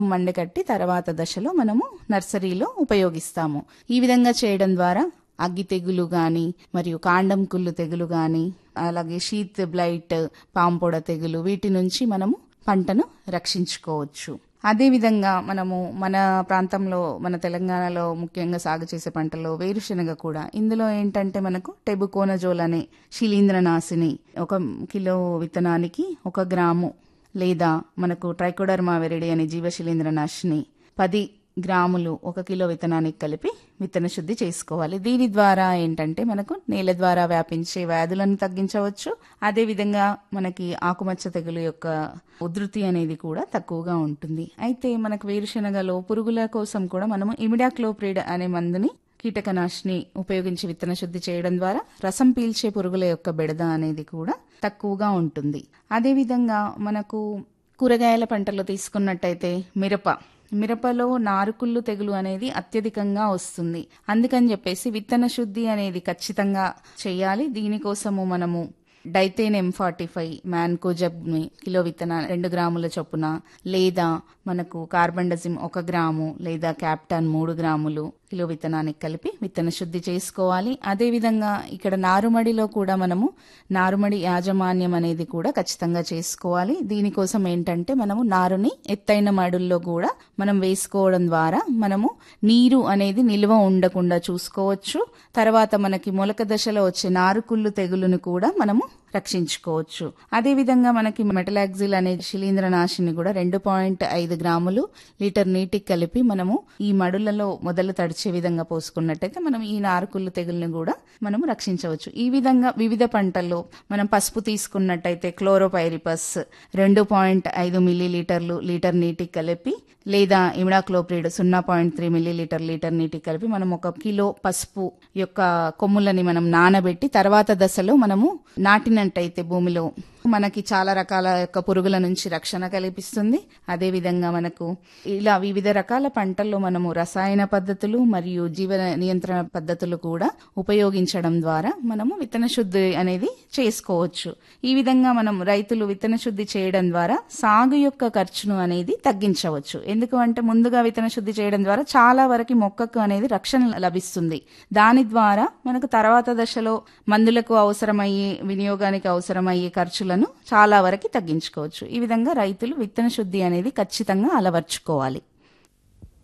మండకట్టి తర్వాత దశలో మనము నర్సరీలో ఉపయోగిస్తాము ఈ విధంగా చేయడం ద్వారా అగ్గి తెగులు గాని మరియు కాండం కుళ్ళు తెగులు గాని అలాగే షీత్ బ్లైట్ పాంపొడ తెగులు వీటి నుంచి మనము పంటను రక్షించుకోవచ్చు అదేవిధంగా మనము మన ప్రాంతంలో మన తెలంగాణలో ముఖ్యంగా సాగు చేసే పంటలో వేరుశనగ కూడా ఇందులో ఏంటంటే మనకు టెబుకోనజోల్ అనే శిలీంద్రనాశిని ఒక కిలో విత్తనానికి ఒక గ్రాము లేదా మనకు ట్రైకోడర్మా వెరిడి అనే జీవశిలీంద్రనాశిని పది గ్రాములు ఒక కిలో విత్తనానికి కలిపి విత్తన శుద్ధి చేసుకోవాలి దీని ద్వారా ఏంటంటే మనకు నేల ద్వారా వ్యాపించే వ్యాధులను తగ్గించవచ్చు అదేవిధంగా మనకి ఆకుమచ్చ తెగులు యొక్క ఉధృతి అనేది కూడా తక్కువగా ఉంటుంది అయితే మనకు వేరుశనగలో పురుగుల కోసం కూడా మనము ఇమిడాక్లోప్రిడ్ అనే మందుని కీటకనాశిని ఉపయోగించి విత్తన శుద్ధి చేయడం ద్వారా రసం పీల్చే పురుగుల యొక్క బెడద అనేది కూడా తక్కువగా ఉంటుంది అదేవిధంగా మనకు కూరగాయల పంటలో తీసుకున్నట్టయితే మిరప మిరపలో నారుకుళ్ళు తెగులు అనేది అత్యధికంగా వస్తుంది అందుకని చెప్పేసి విత్తన శుద్ధి అనేది ఖచ్చితంగా చేయాలి దీనికోసము మనము డైతేన్ ఎం ఫార్టీ ఫైవ్ మ్యాన్కోజబ్ని కిలో విత్తన రెండు గ్రాముల చొప్పున లేదా మనకు కార్బండజిమ్ ఒక గ్రాము లేదా క్యాప్టాన్ మూడు గ్రాములు కిలో విత్తనానికి కలిపి విత్తన శుద్ధి చేసుకోవాలి అదేవిధంగా ఇక్కడ నారుమడిలో కూడా మనము నారుమడి యాజమాన్యం అనేది కూడా ఖచ్చితంగా చేసుకోవాలి దీనికోసం ఏంటంటే మనము నారుని ఎత్తైన మడుల్లో కూడా మనం వేసుకోవడం ద్వారా మనము నీరు అనేది నిల్వ ఉండకుండా చూసుకోవచ్చు తర్వాత మనకి మొలక దశలో వచ్చే నారుకుళ్ళు తెగులును కూడా మనము రక్షించుకోవచ్చు అదేవిధంగా మనకి మెటలాక్సిల్ అనే శిలీంద్రనాశిని కూడా రెండు పాయింట్ ఐదు గ్రాములు లీటర్ నీటికి కలిపి మనము ఈ మడులలో మొదలు తడిచే విధంగా పోసుకున్నట్టయితే మనం ఈ నారుకుళ్ళు తెగుల్ని కూడా మనము రక్షించవచ్చు ఈ విధంగా వివిధ పంటల్లో మనం పసుపు తీసుకున్నట్టయితే క్లోరోపైరిపస్ రెండు పాయింట్ ఐదు మిల్లీ లీటర్లు లీటర్ నీటికి కలిపి లేదా ఇమిడాక్లోప్రిడ్ సున్నా point three millilitre litre నీటికి కలిపి మనం ఒక కిలో పసుపు యొక్క కొమ్ములని మనం నానబెట్టి తర్వాత దశలో మనము నాటినట్టయితే భూమిలో మనకి చాలా రకాల యొక్క పురుగుల నుంచి రక్షణ కల్పిస్తుంది అదేవిధంగా మనకు ఇలా వివిధ రకాల పంటల్లో మనము రసాయన పద్ధతులు మరియు జీవ నియంత్రణ పద్ధతులు కూడా ఉపయోగించడం ద్వారా మనము విత్తన శుద్ధి అనేది చేసుకోవచ్చు ఈ విధంగా మనం రైతులు విత్తన శుద్ధి చేయడం ద్వారా సాగు యొక్క ఖర్చును అనేది తగ్గించవచ్చు ఎందుకు అంటే ముందుగా విత్తన శుద్ధి చేయడం ద్వారా చాలా వరకు మొక్కకు అనేది రక్షణ లభిస్తుంది దాని ద్వారా మనకు తర్వాత దశలో మందులకు అవసరమయ్యే వినియోగానికి అవసరమయ్యే ఖర్చులను చాలా వరకు తగ్గించుకోవచ్చు ఈ విధంగా రైతులు విత్తన శుద్ధి అనేది ఖచ్చితంగా అలవర్చుకోవాలి